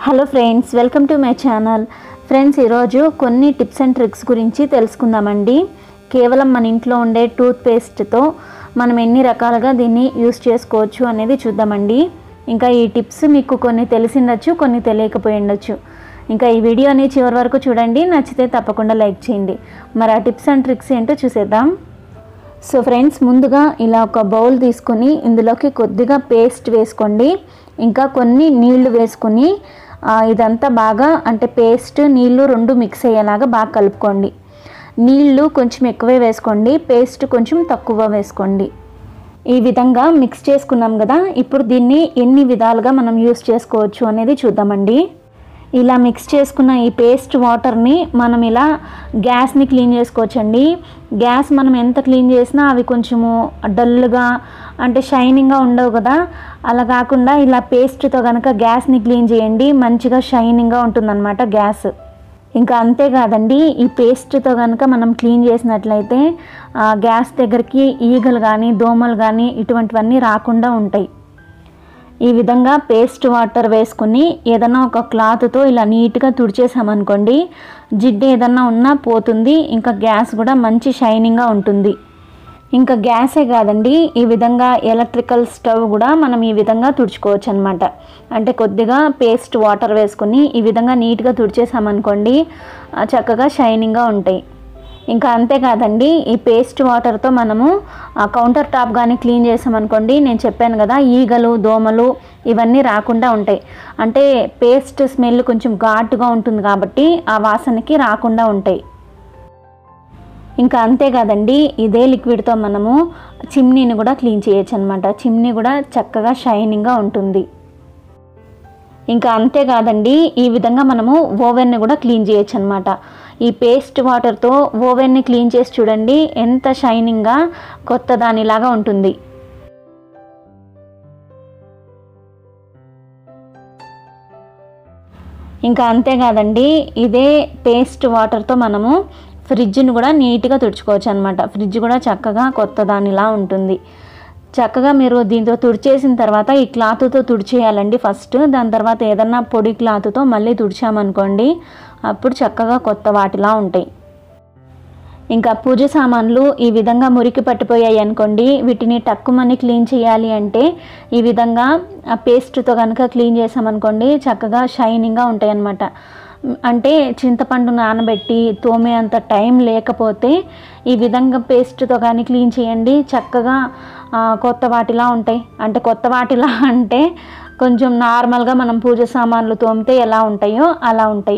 hello friends welcome to my channel friends ఈరోజు కొన్ని tips and tricks గురించి తెలుసుకుందామండి కేవలం మన ఇంట్లో ఉండే టూత్ పేస్ట్తో మనం ఎన్ని రకాలుగా దీన్ని యూస్ చేసుకోవచ్చు అనేది చూద్దామండి ఇంకా ఈ టిప్స్ మీకు కొన్ని తెలిసిండొచ్చు కొన్ని తెలియకపోయి ఉండొచ్చు ఇంకా ఈ వీడియోని చివరి వరకు చూడండి నచ్చితే తప్పకుండా లైక్ చేయండి మరి ఆ టిప్స్ అండ్ ట్రిక్స్ ఏంటో చూసేద్దాం సో ఫ్రెండ్స్ ముందుగా ఇలా ఒక బౌల్ తీసుకొని ఇందులోకి కొద్దిగా పేస్ట్ వేసుకోండి ఇంకా కొన్ని నీళ్లు వేసుకొని ఆ, ఇదంతా బాగా అంటే పేస్ట్ నీళ్లు రెండు మిక్స్ అయ్యేలాగా బాగా కలుపుకోండి నీళ్లు కొంచెం ఎక్కువే వేసుకోండి పేస్ట్ కొంచెం తక్కువ వేసుకోండి ఈ విధంగా మిక్స్ చేసుకున్నాం కదా ఇప్పుడు దీన్ని ఎన్ని విధాలుగా మనం యూస్ చేసుకోవచ్చు అనేది చూద్దామండి ఇలా మిక్స్ చేసుకున్న ఈ పేస్ట్ వాటర్ని మనం ఇలా గ్యాస్ని క్లీన్ చేసుకోవచ్చండి గ్యాస్ మనం ఎంత క్లీన్ చేసినా అవి కొంచెము డల్గా అంటే షైనింగ్గా ఉండవు కదా అలా కాకుండా ఇలా పేస్ట్తో కనుక గ్యాస్ని క్లీన్ చేయండి మంచిగా షైనింగ్గా ఉంటుందన్నమాట గ్యాస్ ఇంకా అంతేకాదండి ఈ పేస్ట్తో కనుక మనం క్లీన్ చేసినట్లయితే ఆ గ్యాస్ దగ్గరికి ఈగలు కానీ దోమలు కానీ ఇటువంటివన్నీ రాకుండా ఉంటాయి ఈ విధంగా పేస్ట్ వాటర్ వేసుకుని ఏదైనా ఒక క్లాత్తో ఇలా నీట్గా తుడిచేసామనుకోండి జిడ్డు ఏదన్నా ఉన్నా పోతుంది ఇంకా గ్యాస్ కూడా మంచి షైనింగ్గా ఉంటుంది ఇంకా గ్యాసే కాదండి ఈ విధంగా ఎలక్ట్రికల్ స్టవ్ కూడా మనం ఈ విధంగా తుడుచుకోవచ్చు అనమాట అంటే కొద్దిగా పేస్ట్ వాటర్ వేసుకుని ఈ విధంగా నీట్గా తుడిచేసామనుకోండి ఆ, చక్కగా షైనింగ్గా ఉంటాయి ఇంకా అంతేకాదండి ఈ పేస్ట్ వాటర్తో మనము ఆ కౌంటర్ టాప్ కానీ క్లీన్ చేసామనుకోండి నేను చెప్పాను కదా ఈగలు దోమలు ఇవన్నీ రాకుండా ఉంటాయి అంటే పేస్ట్ స్మెల్ కొంచెం ఘాటుగా ఉంటుంది కాబట్టి ఆ వాసనకి రాకుండా ఉంటాయి ఇంకా అంతేకాదండి ఇదే లిక్విడ్తో మనము చిమ్నీని కూడా క్లీన్ చేయొచ్చు అనమాట చిమ్నీ కూడా చక్కగా షైనింగ్గా ఉంటుంది ఇంకా అంతేకాదండి ఈ విధంగా మనము ఓవెన్ని కూడా క్లీన్ చేయొచ్చు అనమాట ఈ పేస్ట్ వాటర్తో ఓవెన్ని క్లీన్ చేసి చూడండి ఎంత షైనింగ్గా కొత్త దానిలాగా ఉంటుంది ఇంకా అంతేకాదండి ఇదే పేస్ట్ వాటర్తో మనము ఫ్రిడ్జ్ని కూడా నీట్గా తుడుచుకోవచ్చు అనమాట ఫ్రిడ్జ్ కూడా చక్కగా కొత్త దానిలా ఉంటుంది చక్కగా మీరు దీంతో తుడిచేసిన తర్వాత ఈ క్లాత్తో తుడిచేయాలండి ఫస్ట్ దాని తర్వాత ఏదన్నా పొడి క్లాత్తో మళ్ళీ తుడిచామనుకోండి అప్పుడు చక్కగా కొత్త వాటిలా ఉంటాయి ఇంకా పూజ సామాన్లు ఈ విధంగా మురికి పట్టిపోయాయి అనుకోండి వీటిని టక్కుమని క్లీన్ చేయాలి అంటే ఈ విధంగా ఆ పేస్ట్తో కనుక క్లీన్ చేసామనుకోండి చక్కగా షైనింగ్గా ఉంటాయి అన్నమాట అంటే చింతపండు నానబెట్టి తోమే అంత టైం లేకపోతే ఈ విధంగా పేస్ట్తో కానీ క్లీన్ చేయండి చక్కగా ఆ, కొత్త వాటిలా ఉంటాయి అంటే కొత్త వాటిలా అంటే కొంచెం నార్మల్గా మనం పూజ సామాన్లు తోమితే ఎలా ఉంటాయో అలా ఉంటాయి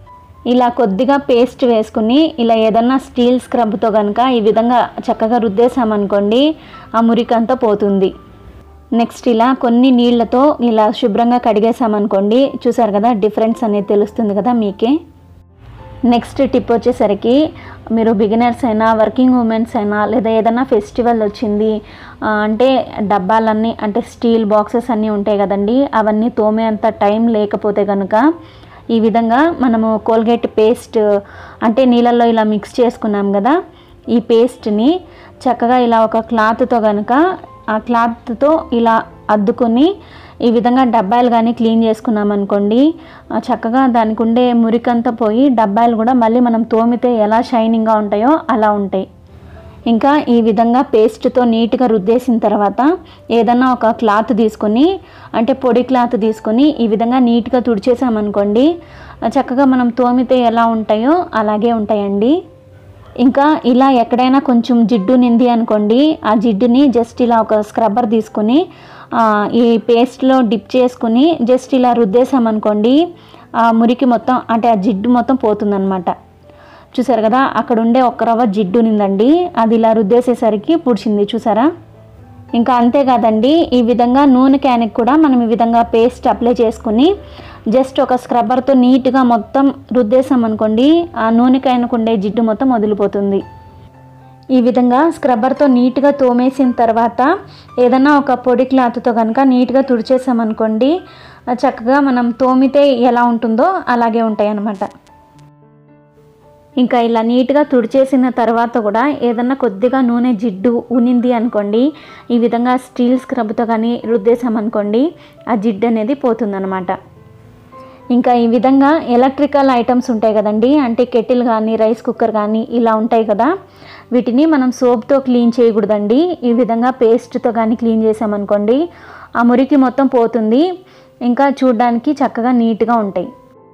ఇలా కొద్దిగా పేస్ట్ వేసుకుని ఇలా ఏదన్నా స్టీల్ స్క్రబ్తో కనుక ఈ విధంగా చక్కగా రుద్దేశామనుకోండి ఆ మురికంతా పోతుంది నెక్స్ట్ ఇలా కొన్ని నీళ్ళతో ఇలా శుభ్రంగా కడిగేసామనుకోండి చూసారు కదా డిఫరెన్స్ అనేది తెలుస్తుంది కదా మీకే నెక్స్ట్ టిప్ వచ్చేసరికి మీరు బిగినర్స్ అయినా వర్కింగ్ ఉమెన్స్ అయినా లేదా ఏదైనా ఫెస్టివల్ వచ్చింది ఆ, అంటే డబ్బాలన్నీ అంటే స్టీల్ బాక్సెస్ అన్నీ ఉంటాయి కదండి అవన్నీ తోమే అంత టైం లేకపోతే కనుక ఈ విధంగా మనము కోల్గేట్ పేస్ట్ అంటే నీళ్ళల్లో ఇలా మిక్స్ చేసుకున్నాం కదా ఈ పేస్ట్ని చక్కగా ఇలా ఒక క్లాత్తో కనుక ఆ క్లాత్తో ఇలా అద్దుకొని ఈ విధంగా డబ్బాలు కానీ క్లీన్ చేసుకున్నాం అనుకోండి ఆ చక్కగా దానికి ఉండే మురికంతా పోయి డబ్బాలు కూడా మళ్ళీ మనం తోమితే ఎలా షైనింగ్గా ఉంటాయో అలా ఉంటాయి ఇంకా ఈ విధంగా పేస్ట్తో నీట్గా రుద్దేసిన తర్వాత ఏదన్నా ఒక క్లాత్ తీసుకొని అంటే పొడి క్లాత్ తీసుకొని ఈ విధంగా నీట్గా తుడిచేసామనుకోండి ఆ చక్కగా మనం తోమితే ఎలా ఉంటాయో అలాగే ఉంటాయండి ఇంకా ఇలా ఎక్కడైనా కొంచెం జిడ్డు నింది అనుకోండి ఆ జిడ్డుని జస్ట్ ఇలా ఒక స్క్రబ్బర్ తీసుకుని ఆ, ఈ పేస్ట్లో డిప్ చేసుకుని జస్ట్ ఇలా రుద్దేసామనుకోండి ఆ మురికి మొత్తం అంటే ఆ జిడ్డు మొత్తం పోతుందన్నమాట చూసారు కదా అక్కడ ఉండే ఒక్క రవ్వ జిడ్డు నిందండి అది ఇలా రుద్దేసేసరికి పుడిచింది చూసారా ఇంకా అంతేకాదండి ఈ విధంగా నూనె క్యాన్కి కూడా మనం ఈ విధంగా పేస్ట్ అప్లై చేసుకుని జస్ట్ ఒక స్క్రబ్బర్తో నీట్గా మొత్తం రుద్దేసామనుకోండి ఆ నూనె క్యాన్కు ఉండే జిడ్డు మొత్తం వదిలిపోతుంది ఈ విధంగా స్క్రబ్బర్తో నీట్గా తోమేసిన తర్వాత ఏదైనా ఒక పొడి క్లాత్తో కనుక నీట్గా తుడిచేసామనుకోండి ఆ చక్కగా మనం తోమితే ఎలా ఉంటుందో అలాగే ఉంటాయి అన్నమాట ఇంకా ఇలా నీట్గా తుడిచేసిన తర్వాత కూడా ఏదన్నా కొద్దిగా నూనె జిడ్డు ఉనింది అనుకోండి ఈ విధంగా స్టీల్ స్క్రబ్తో కానీ రుద్దేశామనుకోండి ఆ జిడ్డు అనేది పోతుందన్నమాట ఇంకా ఈ విధంగా ఎలక్ట్రికల్ ఐటమ్స్ ఉంటాయి కదండి అంటే కెటిల్ కానీ రైస్ కుక్కర్ కానీ ఇలా ఉంటాయి కదా వీటిని మనం సోప్తో క్లీన్ చేయకూడదండి ఈ విధంగా పేస్ట్తో కానీ క్లీన్ చేసామనుకోండి ఆ మురికి మొత్తం పోతుంది ఇంకా చూడడానికి చక్కగా నీట్గా ఉంటాయి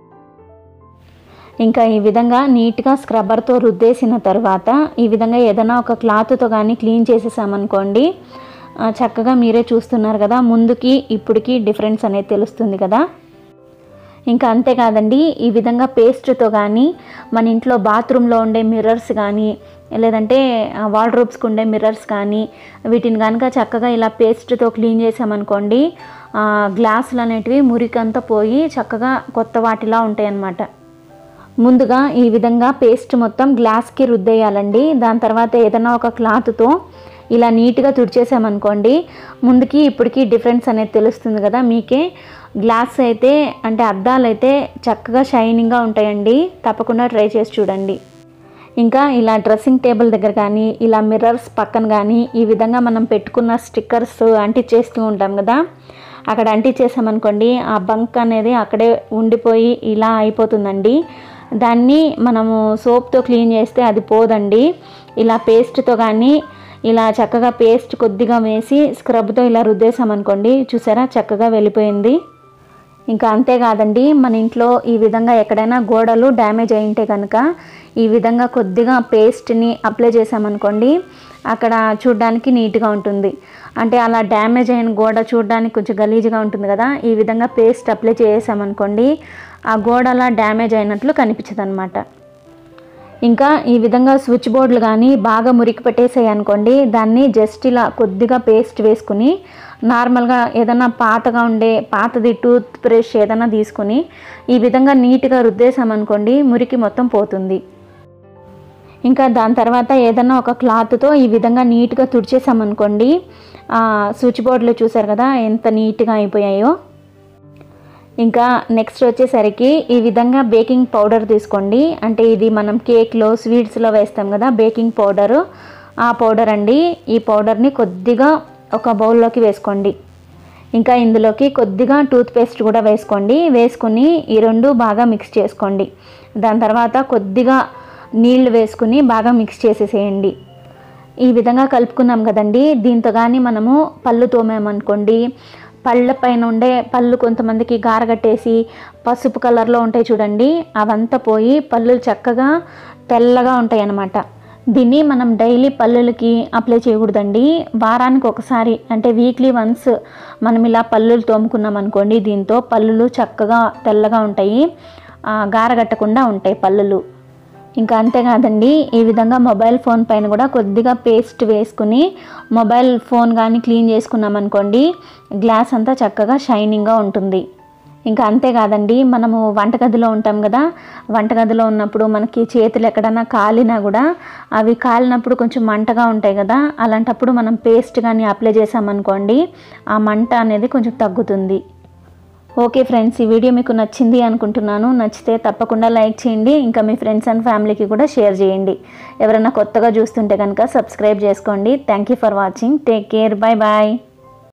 ఇంకా ఈ విధంగా నీట్గా స్క్రబ్బర్తో రుద్దేసిన తర్వాత ఈ విధంగా ఏదైనా ఒక క్లాత్తో కానీ క్లీన్ చేసేసామనుకోండి ఆ, చక్కగా మీరే చూస్తున్నారు కదా ముందుకి ఇప్పటికి డిఫరెన్స్ అనేది తెలుస్తుంది కదా ఇంకా అంతేకాదండి ఈ విధంగా పేస్ట్తో కానీ మన ఇంట్లో బాత్రూంలో ఉండే మిర్రర్స్ కానీ లేదంటే వార్డ్రోబ్స్కి ఉండే మిర్రర్స్ కానీ వీటిని కనుక చక్కగా ఇలా పేస్ట్తో క్లీన్ చేసామనుకోండి ఆ, గ్లాసులు అనేటివి మురికంతా పోయి చక్కగా కొత్త వాటిలా ఉంటాయి అన్నమాట ముందుగా ఈ విధంగా పేస్ట్ మొత్తం గ్లాస్కి రుద్దేయాలండి దాని తర్వాత ఏదైనా ఒక క్లాత్తో ఇలా నీట్గా తుడిచేసామనుకోండి ముందుకి ఇప్పటికి డిఫరెన్స్ అనేది తెలుస్తుంది కదా మీకే గ్లాస్ అయితే అంటే అద్దాలు అయితే చక్కగా షైనింగ్గా ఉంటాయండి తప్పకుండా ట్రై చేసి చూడండి ఇంకా ఇలా డ్రెస్సింగ్ టేబుల్ దగ్గర కానీ ఇలా మిర్రర్స్ పక్కన కానీ ఈ విధంగా మనం పెట్టుకున్న స్టిక్కర్స్ అంటించేస్తూ ఉంటాం కదా అక్కడ అంటించేసామనుకోండి ఆ బంక్ అనేది అక్కడే ఉండిపోయి ఇలా అయిపోతుందండి దాన్ని మనము సోప్తో క్లీన్ చేస్తే అది పోదండి ఇలా పేస్ట్తో కానీ ఇలా చక్కగా పేస్ట్ కొద్దిగా వేసి స్క్రబ్తో ఇలా రుద్దేసామనుకోండి చూసారా చక్కగా వెళ్ళిపోయింది ఇంకా అంతేకాదండి మన ఇంట్లో ఈ విధంగా ఎక్కడైనా గోడలు డ్యామేజ్ అయి ఉంటే కనుక ఈ విధంగా కొద్దిగా పేస్ట్ని అప్లై చేసామనుకోండి అక్కడ చూడడానికి నీట్గా ఉంటుంది అంటే అలా డ్యామేజ్ అయిన గోడ చూడడానికి కొంచెం గలీజ్గా ఉంటుంది కదా ఈ విధంగా పేస్ట్ అప్లై చేసామనుకోండి ఆ గోడ అలా డ్యామేజ్ అయినట్లు కనిపించదు అనమాట ఇంకా ఈ విధంగా స్విచ్ బోర్డులు కానీ బాగా మురికి పెట్టేసాయి అనుకోండి దాన్ని జస్ట్ ఇలా కొద్దిగా పేస్ట్ వేసుకుని నార్మల్గా ఏదైనా పాతగా ఉండే పాతది టూత్ బ్రష్ ఏదైనా తీసుకుని ఈ విధంగా నీట్గా రుద్దేసామనుకోండి మురికి మొత్తం పోతుంది ఇంకా దాని తర్వాత ఏదైనా ఒక క్లాత్తో ఈ విధంగా నీట్గా తుడిచేసామనుకోండి ఆ, స్విచ్ బోర్డులో చూసారు కదా ఎంత నీట్గా అయిపోయాయో ఇంకా నెక్స్ట్ వచ్చేసరికి ఈ విధంగా బేకింగ్ పౌడర్ తీసుకోండి అంటే ఇది మనం కేక్లో స్వీట్స్లో వేస్తాం కదా బేకింగ్ పౌడరు ఆ పౌడర్ అండి ఈ పౌడర్ని కొద్దిగా ఒక బౌల్లోకి వేసుకోండి ఇంకా ఇందులోకి కొద్దిగా టూత్ పేస్ట్ కూడా వేసుకోండి వేసుకుని ఈ రెండు బాగా మిక్స్ చేసుకోండి దాని తర్వాత కొద్దిగా నీళ్లు వేసుకుని బాగా మిక్స్ చేసేసేయండి ఈ విధంగా కలుపుకున్నాం కదండి దీంతో కానీ మనము పళ్ళు తోమామనుకోండి పళ్ళ పైన ఉండే పళ్ళు కొంతమందికి గారగట్టేసి పసుపు కలర్లో ఉంటాయి చూడండి అవంతా పోయి పళ్ళు చక్కగా తెల్లగా ఉంటాయి అన్నమాట దీన్ని మనం డైలీ పళ్ళులకి అప్లై చేయకూడదండి వారానికి ఒకసారి అంటే వీక్లీ వన్స్ మనం ఇలా పళ్ళులు తోముకున్నాం అనుకోండి దీంతో పళ్ళులు చక్కగా తెల్లగా ఉంటాయి ఆ, గారగట్టకుండా ఉంటాయి పళ్ళులు ఇంకా అంతేకాదండి ఈ విధంగా మొబైల్ ఫోన్ పైన కూడా కొద్దిగా పేస్ట్ వేసుకుని మొబైల్ ఫోన్ కానీ క్లీన్ చేసుకున్నాం అనుకోండి గ్లాస్ అంతా చక్కగా షైనింగ్గా ఉంటుంది ఇంకా అంతేకాదండి మనము వంటగదిలో ఉంటాం కదా వంటగదిలో ఉన్నప్పుడు మనకి చేతులు ఎక్కడన్నా కాలినా కూడా అవి కాలినప్పుడు కొంచెం మంటగా ఉంటాయి కదా అలాంటప్పుడు మనం పేస్ట్ కానీ అప్లై చేసామనుకోండి ఆ మంట అనేది కొంచెం తగ్గుతుంది ఓకే ఫ్రెండ్స్ ఈ వీడియో మీకు నచ్చింది అనుకుంటున్నాను నచ్చితే తప్పకుండా లైక్ చేయండి ఇంకా మీ ఫ్రెండ్స్ అండ్ ఫ్యామిలీకి కూడా షేర్ చేయండి ఎవరైనా కొత్తగా చూస్తుంటే కనుక సబ్స్క్రైబ్ చేసుకోండి thank you for watching take care bye bye